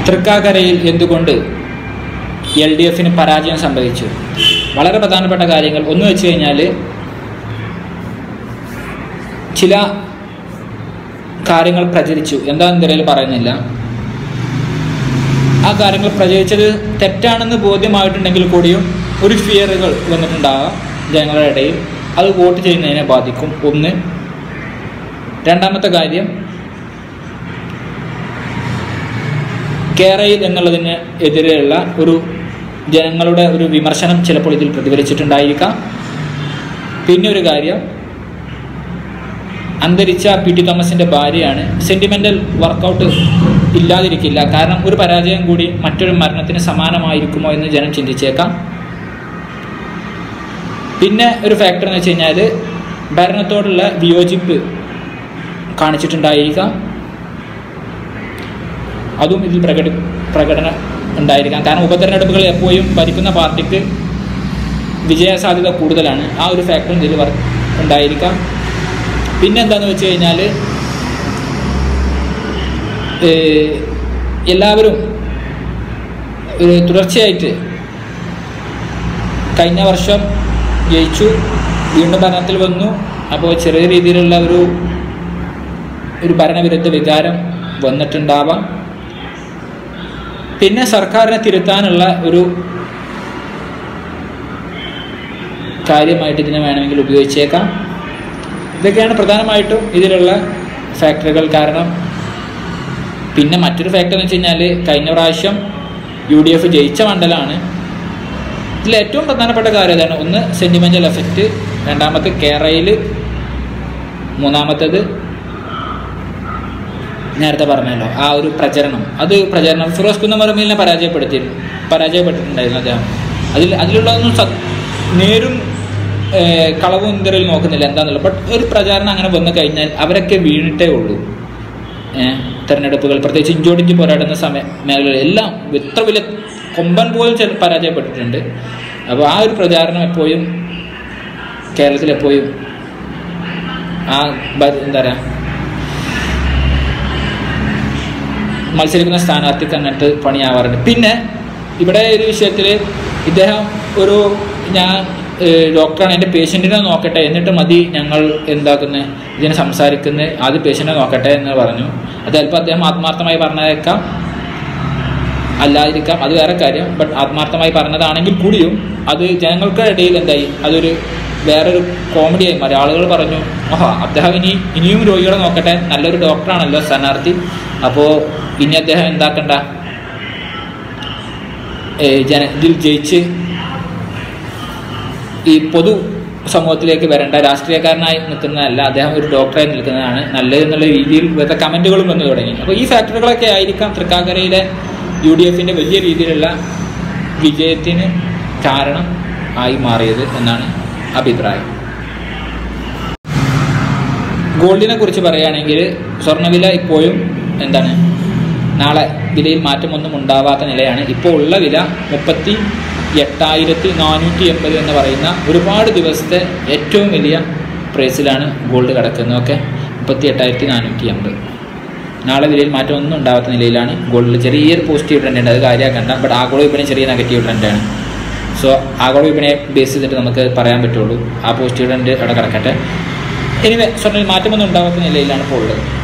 തൃക്കാക്കരയിൽ എന്തുകൊണ്ട് L D എഫിന് പരാജയം സംഭവിച്ചു വളരെ പ്രധാനപ്പെട്ട കാര്യങ്ങൾ ഒന്ന് വെച്ച് കഴിഞ്ഞാൽ ചില കാര്യങ്ങൾ പ്രചരിച്ചു എന്താണെന്ന് നിലയിൽ പറയുന്നില്ല ആ കാര്യങ്ങൾ പ്രചരിച്ചത് തെറ്റാണെന്ന് ബോധ്യമായിട്ടുണ്ടെങ്കിൽ കൂടിയും ഒരു ഫിയറുകൾ വന്നിട്ടുണ്ടാകാം ജനങ്ങളുടെ ഇടയിൽ അത് വോട്ട് ചെയ്യുന്നതിനെ ബാധിക്കും ഒന്ന് രണ്ടാമത്തെ കാര്യം കേരയിൽ എന്നുള്ളതിന് എതിരെയുള്ള ഒരു ജനങ്ങളുടെ ഒരു വിമർശനം ചിലപ്പോൾ ഇതിൽ പ്രതിഫലിച്ചിട്ടുണ്ടായിരിക്കാം പിന്നെ ഒരു കാര്യം അന്തരിച്ച പി ടി തോമസിൻ്റെ ഭാര്യയാണ് സെൻറ്റിമെൻ്റൽ വർക്കൗട്ട് ഇല്ലാതിരിക്കില്ല കാരണം ഒരു പരാജയം കൂടി മറ്റൊരു മരണത്തിന് സമാനമായിരിക്കുമോ എന്ന് ജനം ചിന്തിച്ചേക്കാം പിന്നെ ഒരു ഫാക്ടർ എന്ന് വെച്ച് കഴിഞ്ഞാൽ ഭരണത്തോടുള്ള വിയോജിപ്പ് കാണിച്ചിട്ടുണ്ടായിരിക്കാം അതും ഇതിൽ പ്രകടി പ്രകടനം ഉണ്ടായിരിക്കാം കാരണം ഉപതെരഞ്ഞെടുപ്പുകൾ എപ്പോഴും ഭരിക്കുന്ന പാർട്ടിക്ക് വിജയസാധ്യത കൂടുതലാണ് ആ ഒരു ഫാക്ടറും ഇതിൽ വർ ഉണ്ടായിരിക്കാം പിന്നെ എന്താണെന്ന് വെച്ച് കഴിഞ്ഞാൽ എല്ലാവരും ഒരു തുടർച്ചയായിട്ട് കഴിഞ്ഞ വർഷം ജയിച്ചു വീണ്ടും ഭരണത്തിൽ വന്നു അപ്പോൾ ചെറിയ രീതിയിലുള്ള ഒരു ഒരു ഭരണവിരുദ്ധ വികാരം വന്നിട്ടുണ്ടാവാം പിന്നെ സർക്കാരിനെ തിരുത്താനുള്ള ഒരു കാര്യമായിട്ട് ഇതിനെ വേണമെങ്കിൽ ഉപയോഗിച്ചേക്കാം ഇതൊക്കെയാണ് പ്രധാനമായിട്ടും ഇതിലുള്ള ഫാക്ടറികൾ കാരണം പിന്നെ മറ്റൊരു ഫാക്ടർ എന്ന് വെച്ച് കഴിഞ്ഞാൽ കഴിഞ്ഞ പ്രാവശ്യം യു ഡി എഫ് ജയിച്ച മണ്ഡലമാണ് ഇതിൽ ഏറ്റവും പ്രധാനപ്പെട്ട കാര്യം ഇതാണ് ഒന്ന് സെൻറ്റിമെൻ്റൽ എഫക്റ്റ് രണ്ടാമത്തെ കേരളയിൽ മൂന്നാമത്തേത് നേരത്തെ പറഞ്ഞല്ലോ ആ ഒരു പ്രചരണം അത് പ്രചരണം ഫിറോസ് കുന്നമറമീലിനെ പരാജയപ്പെടുത്തി പരാജയപ്പെട്ടിട്ടുണ്ടായിരുന്നു അദ്ദേഹം അതിൽ അതിലുള്ളതൊന്നും സ നേരും ഏഹ്, കളവും ഇന്ത്യയിൽ നോക്കുന്നില്ല എന്താണെന്നുള്ളത് ബട്ട് ഒരു പ്രചാരണം അങ്ങനെ വന്നു കഴിഞ്ഞാൽ അവരൊക്കെ വീണിട്ടേ ഉള്ളൂ ഏഹ്, തെരഞ്ഞെടുപ്പുകൾ പ്രത്യേകിച്ച് ഇഞ്ചോടിഞ്ച് പോരാടുന്ന സമയ മേഖലകളിൽ എല്ലാം എത്ര വലിയ കൊമ്പൻ പോലും ചില പരാജയപ്പെട്ടിട്ടുണ്ട് അപ്പോൾ ആ ഒരു പ്രചാരണം എപ്പോഴും കേരളത്തിൽ എപ്പോഴും ആ ബ- എന്താ പറയുക മത്സരിക്കുന്ന സ്ഥാനാർത്ഥിക്ക് അങ്ങോട്ട് പണിയാവാറുണ്ട് പിന്നെ ഇവിടെ ഒരു വിഷയത്തിൽ ഇദ്ദേഹം ഒരു ഞാൻ ഏഹ്, ഡോക്ടറാണ് എൻ്റെ പേഷ്യൻറ്റിനെ നോക്കട്ടെ എന്നിട്ട് മതി ഞങ്ങൾ എന്താക്കുന്നത് ഇതിനെ സംസാരിക്കുന്നത് ആദ്യം പേഷ്യൻറ്റിനെ നോക്കട്ടെ എന്ന് പറഞ്ഞു അത് ചിലപ്പോൾ അദ്ദേഹം ആത്മാർത്ഥമായി പറഞ്ഞേക്കാം അല്ലാതിരിക്കാം അത് വേറെ കാര്യം ബട്ട് ആത്മാർത്ഥമായി പറഞ്ഞതാണെങ്കിൽ കൂടിയും അത് ജനങ്ങൾക്ക് ഇടയിൽ എന്തായി അതൊരു വേറൊരു കോമഡിയായി മാറി ആളുകൾ പറഞ്ഞു ഓഹോ അദ്ദേഹം ഇനി ഇനിയും രോഗികളെ നോക്കട്ടെ നല്ലൊരു ഡോക്ടറാണല്ലോ സ്ഥാനാർത്ഥി അപ്പോൾ ഇനി അദ്ദേഹം എന്താക്കണ്ട ഏ, ജന ഇതിൽ ജയിച്ച് ഈ പൊതു സമൂഹത്തിലേക്ക് വരേണ്ട രാഷ്ട്രീയക്കാരനായി നിൽക്കുന്നതല്ല അദ്ദേഹം ഒരു ഡോക്ടറായി നിൽക്കുന്നതാണ് നല്ലത് എന്നുള്ള രീതിയിൽ ഇവിടുത്തെ കമൻറ്റുകളും വന്നു തുടങ്ങി അപ്പോൾ ഈ ഫാക്ടറുകളൊക്കെ ആയിരിക്കാം തൃക്കാക്കരയിലെ യു ഡി എഫിൻ്റെ വലിയ രീതിയിലുള്ള വിജയത്തിന് കാരണം ആയി മാറിയത് എന്നാണ് അഭിപ്രായം ഗോൾഡിനെ കുറിച്ച് പറയുകയാണെങ്കിൽ സ്വർണ്ണവില ഇപ്പോഴും എന്താണ് നാളെ വിലയിൽ മാറ്റമൊന്നും ഉണ്ടാവാത്ത നിലയാണ് ഇപ്പോൾ ഉള്ള വില മുപ്പത്തി എട്ടായിരത്തി നാനൂറ്റി എൺപത് എന്ന് പറയുന്ന ഒരുപാട് ദിവസത്തെ ഏറ്റവും വലിയ പ്രൈസിലാണ് ഗോൾഡ് കിടക്കുന്നത് ഓക്കെ മുപ്പത്തി എട്ടായിരത്തി നാനൂറ്റി എൺപത് നാളെ വിലയിൽ മാറ്റമൊന്നും ഉണ്ടാവാത്ത നിലയിലാണ് ഗോൾഡിൽ ചെറിയൊരു പോസിറ്റീവ് ട്രെൻഡ് ഉണ്ട് അത് കാര്യമാക്കണ്ട ബട്ട് ആഗോള വിപണി ചെറിയ നെഗറ്റീവ് ട്രെൻഡാണ് സോ ആഗോള വിപണിയെ ബേസ് ചെയ്തിട്ട് നമുക്ക് പറയാൻ പറ്റുള്ളൂ ആ പോസിറ്റീവ് ട്രെൻഡ് അവിടെ കിടക്കട്ടെ എനിവേ സ്വർണ്ണിൽ മാറ്റമൊന്നും ഉണ്ടാവാത്ത നിലയിലാണ് ഇപ്പോൾ ഉള്ളത്